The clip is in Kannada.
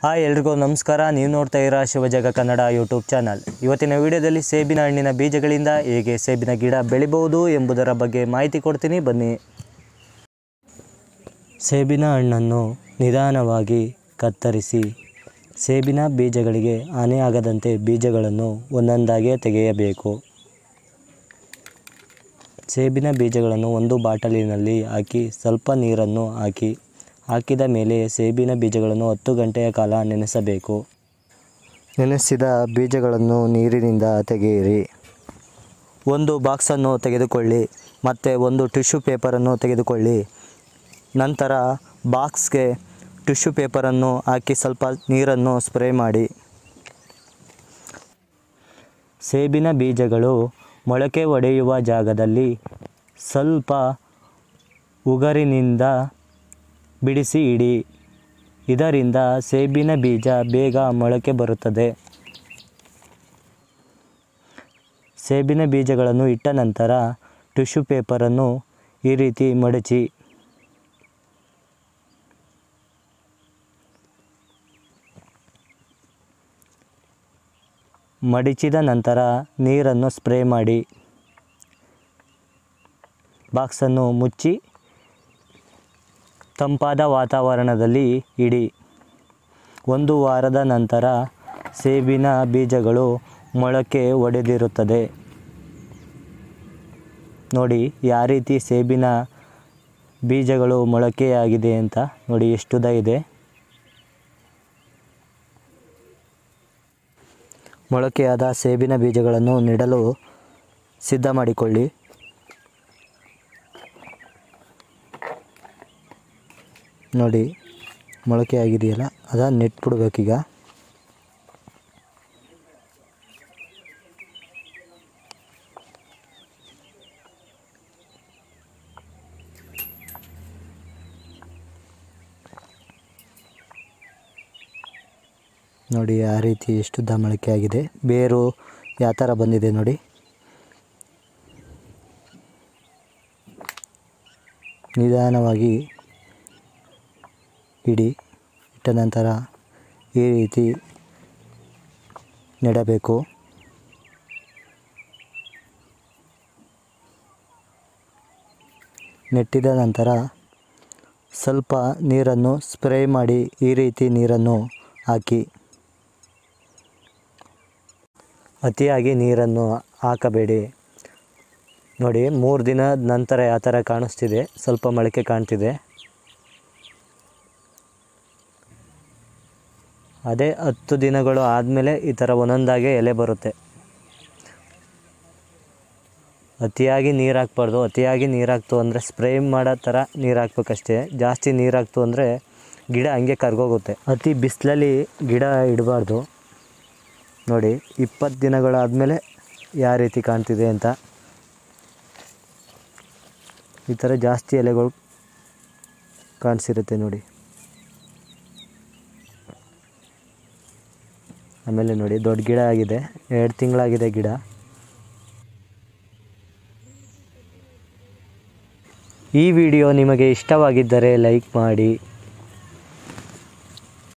ಹಾಯ್ ಎಲ್ರಿಗೂ ನಮಸ್ಕಾರ ನೀವು ನೋಡ್ತಾ ಇರೋ ಶಿವಜಗ ಕನ್ನಡ ಯೂಟ್ಯೂಬ್ ಚಾನಲ್ ಇವತ್ತಿನ ವಿಡಿಯೋದಲ್ಲಿ ಸೇಬಿನ ಹಣ್ಣಿನ ಬೀಜಗಳಿಂದ ಹೇಗೆ ಸೇಬಿನ ಗಿಡ ಬೆಳಿಬಹುದು ಎಂಬುದರ ಬಗ್ಗೆ ಮಾಹಿತಿ ಕೊಡ್ತೀನಿ ಬನ್ನಿ ಸೇಬಿನ ಹಣ್ಣನ್ನು ನಿಧಾನವಾಗಿ ಕತ್ತರಿಸಿ ಸೇಬಿನ ಬೀಜಗಳಿಗೆ ಹಾನಿಯಾಗದಂತೆ ಬೀಜಗಳನ್ನು ಒಂದೊಂದಾಗೆ ತೆಗೆಯಬೇಕು ಸೇಬಿನ ಬೀಜಗಳನ್ನು ಒಂದು ಬಾಟಲಿನಲ್ಲಿ ಹಾಕಿ ಸ್ವಲ್ಪ ನೀರನ್ನು ಹಾಕಿ ಹಾಕಿದ ಮೇಲೆ ಸೇಬಿನ ಬೀಜಗಳನ್ನು ಹತ್ತು ಗಂಟೆಯ ಕಾಲ ನೆನೆಸಬೇಕು ನೆನೆಸಿದ ಬೀಜಗಳನ್ನು ನೀರಿನಿಂದ ತೆಗೆಯಿರಿ ಒಂದು ಬಾಕ್ಸನ್ನು ತೆಗೆದುಕೊಳ್ಳಿ ಮತ್ತು ಒಂದು ಟಿಶ್ಯೂ ಪೇಪರನ್ನು ತೆಗೆದುಕೊಳ್ಳಿ ನಂತರ ಬಾಕ್ಸ್ಗೆ ಟಿಶ್ಯೂ ಪೇಪರನ್ನು ಹಾಕಿ ಸ್ವಲ್ಪ ನೀರನ್ನು ಸ್ಪ್ರೇ ಮಾಡಿ ಸೇಬಿನ ಬೀಜಗಳು ಮೊಳಕೆ ಒಡೆಯುವ ಜಾಗದಲ್ಲಿ ಸ್ವಲ್ಪ ಉಗರಿನಿಂದ ಬಿಡಿಸಿ ಇಡಿ ಇದರಿಂದ ಸೇಬಿನ ಬೀಜ ಬೇಗ ಮೊಳಕೆ ಬರುತ್ತದೆ ಸೇಬಿನ ಬೀಜಗಳನ್ನು ಇಟ್ಟ ನಂತರ ಟಿಶ್ಯೂ ಪೇಪರನ್ನು ಈ ರೀತಿ ಮಡಚಿ ಮಡಿಚಿದ ನಂತರ ನೀರನ್ನು ಸ್ಪ್ರೇ ಮಾಡಿ ಬಾಕ್ಸನ್ನು ಮುಚ್ಚಿ ತಂಪಾದ ವಾತಾವರಣದಲ್ಲಿ ಇಡಿ ಒಂದು ವಾರದ ನಂತರ ಸೇಬಿನ ಬೀಜಗಳು ಮೊಳಕೆ ಒಡೆದಿರುತ್ತದೆ ನೋಡಿ ಯಾವ ರೀತಿ ಸೇಬಿನ ಬೀಜಗಳು ಮೊಳಕೆಯಾಗಿದೆ ಅಂತ ನೋಡಿ ಎಷ್ಟು ಉದ್ದ ಇದೆ ಮೊಳಕೆಯಾದ ಸೇಬಿನ ಬೀಜಗಳನ್ನು ನೆಡಲು ಸಿದ್ಧ ಮಾಡಿಕೊಳ್ಳಿ ನೋಡಿ ಮೊಳಕೆ ಆಗಿದೆಯಲ್ಲ ಅದ ನೆಟ್ಬಿಡ್ಬೇಕೀಗ ನೋಡಿ ಆ ರೀತಿ ಎಷ್ಟು ಉದ್ದ ಮೊಳಕೆ ಆಗಿದೆ ಬೇರು ಯಾವ ಥರ ಬಂದಿದೆ ನೋಡಿ ನಿಧಾನವಾಗಿ ಇಡಿ ಇಟ್ಟ ನಂತರ ಈ ರೀತಿ ನೆಡಬೇಕು ನೆಟ್ಟಿದ ನಂತರ ಸ್ವಲ್ಪ ನೀರನ್ನು ಸ್ಪ್ರೇ ಮಾಡಿ ಈ ರೀತಿ ನೀರನ್ನು ಹಾಕಿ ಅತಿಯಾಗಿ ನೀರನ್ನು ಹಾಕಬೇಡಿ ನೋಡಿ ಮೂರು ದಿನದ ನಂತರ ಯಾವ ಥರ ಕಾಣಿಸ್ತಿದೆ ಸ್ವಲ್ಪ ಮೊಳಕೆ ಕಾಣ್ತಿದೆ ಅದೇ ಹತ್ತು ದಿನಗಳು ಆದಮೇಲೆ ಈ ಥರ ಒಂದೊಂದಾಗೆ ಎಲೆ ಬರುತ್ತೆ ಅತಿಯಾಗಿ ನೀರು ಹಾಕ್ಬಾರ್ದು ಅತಿಯಾಗಿ ನೀರು ಹಾಕ್ತು ಅಂದರೆ ಸ್ಪ್ರೇ ಮಾಡೋ ಥರ ನೀರು ಹಾಕ್ಬೇಕಷ್ಟೇ ಜಾಸ್ತಿ ನೀರು ಹಾಕ್ತು ಅಂದರೆ ಗಿಡ ಹಂಗೆ ಕರ್ಗೋಗುತ್ತೆ ಅತಿ ಬಿಸಿಲಲ್ಲಿ ಗಿಡ ಇಡಬಾರ್ದು ನೋಡಿ ಇಪ್ಪತ್ತು ದಿನಗಳಾದಮೇಲೆ ಯಾವ ರೀತಿ ಕಾಣ್ತಿದೆ ಅಂತ ಈ ಥರ ಜಾಸ್ತಿ ಎಲೆಗಳು ಕಾಣಿಸಿರುತ್ತೆ ನೋಡಿ ಆಮೇಲೆ ನೋಡಿ ದೊಡ್ಡ ಗಿಡ ಆಗಿದೆ ಎರಡು ತಿಂಗಳಾಗಿದೆ ಗಿಡ ಈ ವಿಡಿಯೋ ನಿಮಗೆ ಇಷ್ಟವಾಗಿದ್ದರೆ ಲೈಕ್ ಮಾಡಿ